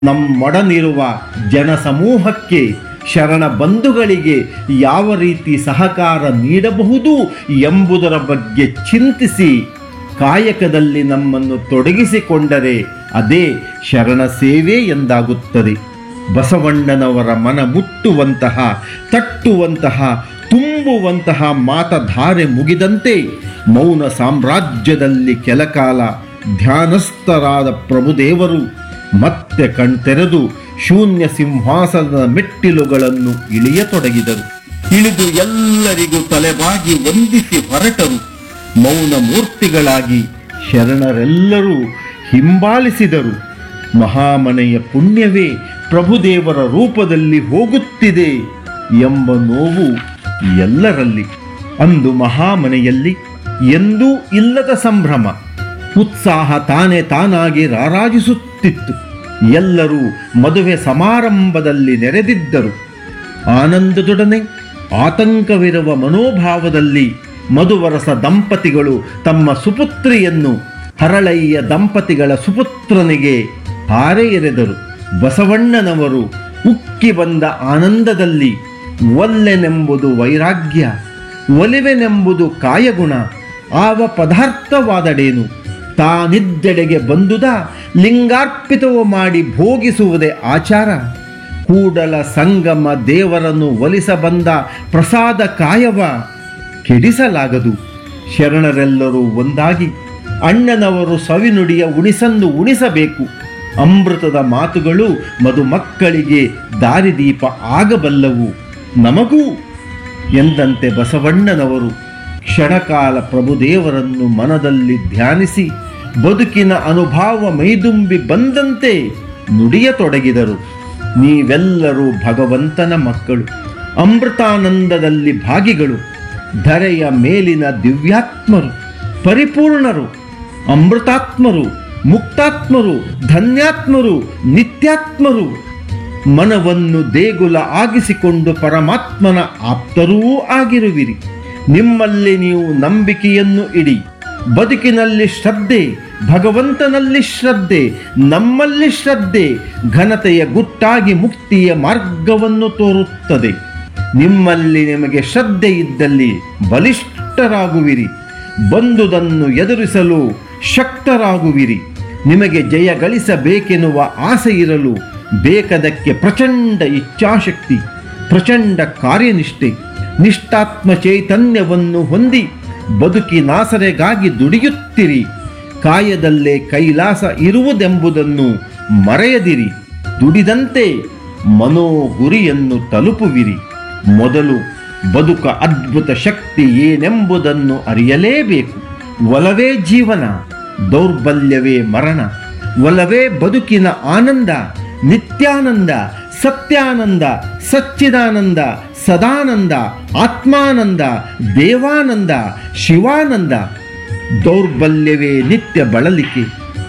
ನಮ್ಮೊಡನಿರುವ ಜನಸಮೂಹಕ್ಕೆ ಶರಣ ಬಂಧುಗಳಿಗೆ ಯಾವ ರೀತಿ ಸಹಕಾರ ನೀಡಬಹುದು ಎಂಬುದರ ಬಗ್ಗೆ ಚಿಂತಿಸಿ ಕಾಯಕದಲ್ಲಿ ನಮ್ಮನ್ನು ತೊಡಗಿಸಿಕೊಂಡರೆ ಅದೇ ಶರಣ ಸೇವೆ ಎಂದಾಗುತ್ತದೆ ಬಸವಣ್ಣನವರ ಮನ ಮುಟ್ಟುವಂತಹ ತಟ್ಟುವಂತಹ ತುಂಬುವಂತಹ ಮಾತಧಾರೆ ಮುಗಿದಂತೆ ಮೌನ ಸಾಮ್ರಾಜ್ಯದಲ್ಲಿ ಕೆಲಕಾಲ ಧ್ಯಾನಸ್ಥರಾದ ಪ್ರಭುದೇವರು ಮತ್ತೆ ಕಣ್ತೆರೆದು ಶೂನ್ಯ ಸಿಂಹಾಸನದ ಮೆಟ್ಟಿಲುಗಳನ್ನು ಇಳಿಯತೊಡಗಿದರು ಇಳಿದು ಎಲ್ಲರಿಗೂ ತಲೆಬಾಗಿ ವಂದಿಸಿ ಹೊರಟರು ಮೌನ ಮೂರ್ತಿಗಳಾಗಿ ಶರಣರೆಲ್ಲರೂ ಹಿಂಬಾಲಿಸಿದರು ಮಹಾಮನೆಯ ಪುಣ್ಯವೇ ಪ್ರಭುದೇವರ ರೂಪದಲ್ಲಿ ಹೋಗುತ್ತಿದೆ ಎಂಬ ನೋವು ಎಲ್ಲರಲ್ಲಿ ಅಂದು ಮಹಾಮನೆಯಲ್ಲಿ ಎಂದೂ ಇಲ್ಲದ ಸಂಭ್ರಮ ಉತ್ಸಾಹ ತಾನೇ ತಾನಾಗಿ ರಾರಾಜಿಸುತ್ತಿತ್ತು ಎಲ್ಲರೂ ಮದುವೆ ಸಮಾರಂಭದಲ್ಲಿ ನೆರೆದಿದ್ದರು ಆನಂದದೊಡನೆ ಆತಂಕವಿರುವ ಮನೋಭಾವದಲ್ಲಿ ಮಧುವರಸ ದಂಪತಿಗಳು ತಮ್ಮ ಸುಪುತ್ರಿಯನ್ನು ಹರಳಯ್ಯ ದಂಪತಿಗಳ ಸುಪುತ್ರನಿಗೆ ಹಾರೆ ಎರೆದರು ಬಸವಣ್ಣನವರು ಉಕ್ಕಿ ಬಂದ ಆನಂದದಲ್ಲಿ ಒಲ್ಲೆನೆಂಬುದು ವೈರಾಗ್ಯ ಒಲಿವೆನೆಂಬುದು ಕಾಯಗುಣ ಆವ ಪದಾರ್ಥವಾದಡೇನು ತಾನಿದ್ದೆಡೆಗೆ ಬಂದುದ ಲಿಂಗಾರ್ಪಿತವು ಮಾಡಿ ಭೋಗಿಸುವುದೇ ಆಚಾರ ಕೂಡಲ ಸಂಗಮ ದೇವರನ್ನು ಒಲಿಸ ಬಂದ ಪ್ರಸಾದ ಕಾಯವ ಕೆಡಿಸಲಾಗದು ಶರಣರೆಲ್ಲರೂ ಒಂದಾಗಿ ಅಣ್ಣನವರು ಸವಿನುಡಿಯ ಉಣಿಸನ್ನು ಉಣಿಸಬೇಕು ಅಮೃತದ ಮಾತುಗಳು ಮಧುಮಕ್ಕಳಿಗೆ ದಾರಿದೀಪ ಆಗಬಲ್ಲವು ನಮಗೂ ಎಂದಂತೆ ಬಸವಣ್ಣನವರು ಕ್ಷಣಕಾಲ ಪ್ರಭುದೇವರನ್ನು ಮನದಲ್ಲಿ ಧ್ಯಾನಿಸಿ ಬದುಕಿನ ಅನುಭವ ಮೈದುಂಬಿ ಬಂದಂತೆ ನುಡಿಯತೊಡಗಿದರು ನೀವೆಲ್ಲರೂ ಭಗವಂತನ ಮಕ್ಕಳು ಅಮೃತಾನಂದದಲ್ಲಿ ಭಾಗಿಗಳು ಧರೆಯ ಮೇಲಿನ ದಿವ್ಯಾತ್ಮರು ಪರಿಪೂರ್ಣರು ಅಮೃತಾತ್ಮರು ಮುಕ್ತಾತ್ಮರು ಧನ್ಯಾತ್ಮರು ನಿತ್ಯಾತ್ಮರು ಮನವನ್ನು ದೇಗುಲ ಆಗಿಸಿಕೊಂಡು ಪರಮಾತ್ಮನ ಆಪ್ತರೂ ಆಗಿರುವಿರಿ ನಿಮ್ಮಲ್ಲಿ ನೀವು ನಂಬಿಕೆಯನ್ನು ಇಡಿ ಬದುಕಿನಲ್ಲಿ ಶ್ರದ್ಧೆ ಭಗವಂತನಲ್ಲಿ ಶ್ರದ್ಧೆ ನಮ್ಮಲ್ಲಿ ಶ್ರದ್ಧೆ ಘನತೆಯ ಗುಟ್ಟಾಗಿ ಮುಕ್ತಿಯ ಮಾರ್ಗವನ್ನು ತೋರುತ್ತದೆ ನಿಮ್ಮಲ್ಲಿ ನಿಮಗೆ ಶ್ರದ್ಧೆ ಇದ್ದಲ್ಲಿ ಬಲಿಷ್ಠರಾಗುವಿರಿ ಬಂದುದನ್ನು ಎದುರಿಸಲು ಶಕ್ತರಾಗುವಿರಿ ನಿಮಗೆ ಜಯ ಗಳಿಸಬೇಕೆನ್ನುವ ಆಸೆ ಇರಲು ಬೇಕಾದಕ್ಕೆ ಪ್ರಚಂಡ ಇಚ್ಛಾಶಕ್ತಿ ಪ್ರಚಂಡ ಕಾರ್ಯನಿಷ್ಠೆ ನಿಷ್ಠಾತ್ಮ ಚೈತನ್ಯವನ್ನು ಹೊಂದಿ ಬದುಕಿನಾಸರೆಗಾಗಿ ದುಡಿಯುತ್ತಿರಿ ಕಾಯದಲ್ಲೇ ಕೈಲಾಸ ಇರುವುದೆಂಬುದನ್ನು ಮರೆಯದಿರಿ ದುಡಿದಂತೆ ಮನೋಗುರಿಯನ್ನು ತಲುಪುವಿರಿ ಮೊದಲು ಬದುಕ ಅದ್ಭುತ ಶಕ್ತಿ ಏನೆಂಬುದನ್ನು ಅರಿಯಲೇಬೇಕು ಒಲವೇ ಜೀವನ ದೌರ್ಬಲ್ಯವೇ ಮರಣ ಒಲವೇ ಬದುಕಿನ ಆನಂದ ನಿತ್ಯಾನಂದ ಸತ್ಯಾನಂದ ಸಚ್ಚಿದಾನಂದ ಸದಾನಂದ ಆತ್ಮಾನಂದ ದೇವಾನಂದ ಶಿವಾನಂದ ದೌರ್ಬಲ್ಯವೇ ನಿತ್ಯ ಬಳಲಿಕೆ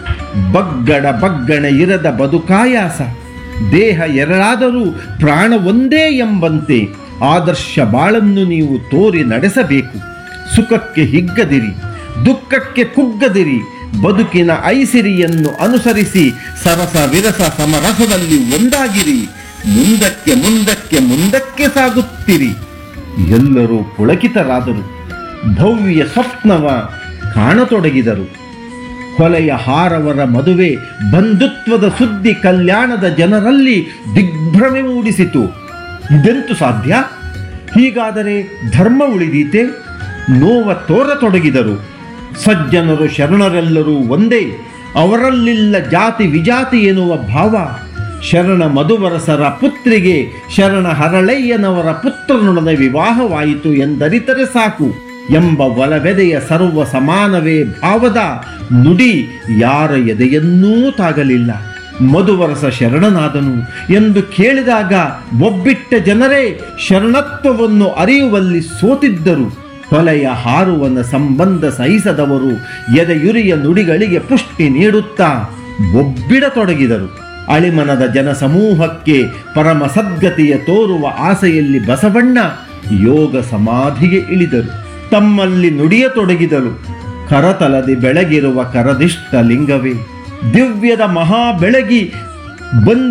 ಬಗ್ಗಡ ಬಗ್ಗಣ ಇರದ ಬದುಕಾಯಾಸ ದೇಹ ಎರಡಾದರೂ ಪ್ರಾಣ ಒಂದೇ ಎಂಬಂತೆ ಆದರ್ಶ ಬಾಳನ್ನು ನೀವು ತೋರಿ ನಡೆಸಬೇಕು ಸುಖಕ್ಕೆ ಹಿಗ್ಗದಿರಿ ದುಃಖಕ್ಕೆ ಕುಗ್ಗದಿರಿ ಬದುಕಿನ ಐಸಿರಿಯನ್ನು ಅನುಸರಿಸಿ ಸರಸ ವಿರಸ ಸಮರಸದಲ್ಲಿ ಒಂದಾಗಿರಿ ಮುಂದಕ್ಕೆ ಮುಂದಕ್ಕೆ ಮುಂದಕ್ಕೆ ಸಾಗುತ್ತಿರಿ ಎಲ್ಲರೂ ಪುಳಕಿತರಾದರು ಭವ್ಯ ಸ್ವಪ್ನವ ಕಾಣತೊಡಗಿದರು ಕೊಲೆಯ ಹಾರವರ ಮದುವೆ ಬಂಧುತ್ವದ ಸುದ್ದಿ ಕಲ್ಯಾಣದ ಜನರಲ್ಲಿ ದಿಗ್ಭ್ರಮೆ ಮೂಡಿಸಿತು ಇದೆಂತು ಸಾಧ್ಯ ಹೀಗಾದರೆ ಧರ್ಮ ಉಳಿದೀತೆ ನೋವ ತೋರತೊಡಗಿದರು ಸಜ್ಜನರು ಶರಣರೆಲ್ಲರೂ ಒಂದೇ ಅವರಲ್ಲಿಲ್ಲ ಜಾತಿ ವಿಜಾತಿ ಎನ್ನುವ ಭಾವ ಶರಣ ಮಧುವರಸರ ಪುತ್ರಿಗೆ ಶರಣ ಹರಳಯ್ಯನವರ ಪುತ್ರನೊಡನೆ ವಿವಾಹವಾಯಿತು ಎಂದರಿತರೆ ಸಾಕು ಎಂಬ ಒಲವೆದೆಯ ಸರ್ವ ಸಮಾನವೇ ಭಾವದ ನುಡಿ ಯಾರ ಎದೆಯನ್ನೂ ತಾಗಲಿಲ್ಲ ಮಧುವರಸ ಶರಣನಾದನು ಎಂದು ಕೇಳಿದಾಗ ಒಬ್ಬಿಟ್ಟ ಜನರೇ ಶರಣತ್ವವನ್ನು ಅರಿಯುವಲ್ಲಿ ಸೋತಿದ್ದರು ಕೊಲೆಯ ಹಾರುವನ ಸಂಬಂಧ ಸಹಿಸದವರು ಎದೆಯುರಿಯ ನುಡಿಗಳಿಗೆ ಪುಷ್ಟಿ ನೀಡುತ್ತಾ ಒಬ್ಬಿಡತೊಡಗಿದರು ಅಳಿಮನದ ಜನಸಮೂಹಕ್ಕೆ ಪರಮ ಸದ್ಗತಿಯ ತೋರುವ ಆಸೆಯಲ್ಲಿ ಬಸವಣ್ಣ ಯೋಗ ಸಮಾಧಿಗೆ ಇಳಿದರು ತಮ್ಮಲ್ಲಿ ನುಡಿಯತೊಡಗಿದರು ಕರತಲದಿ ಬೆಳಗಿರುವ ಕರದಿಷ್ಟ ಲಿಂಗವೇ ದಿವ್ಯದ ಮಹಾ ಬೆಳಗಿ ಬಂದು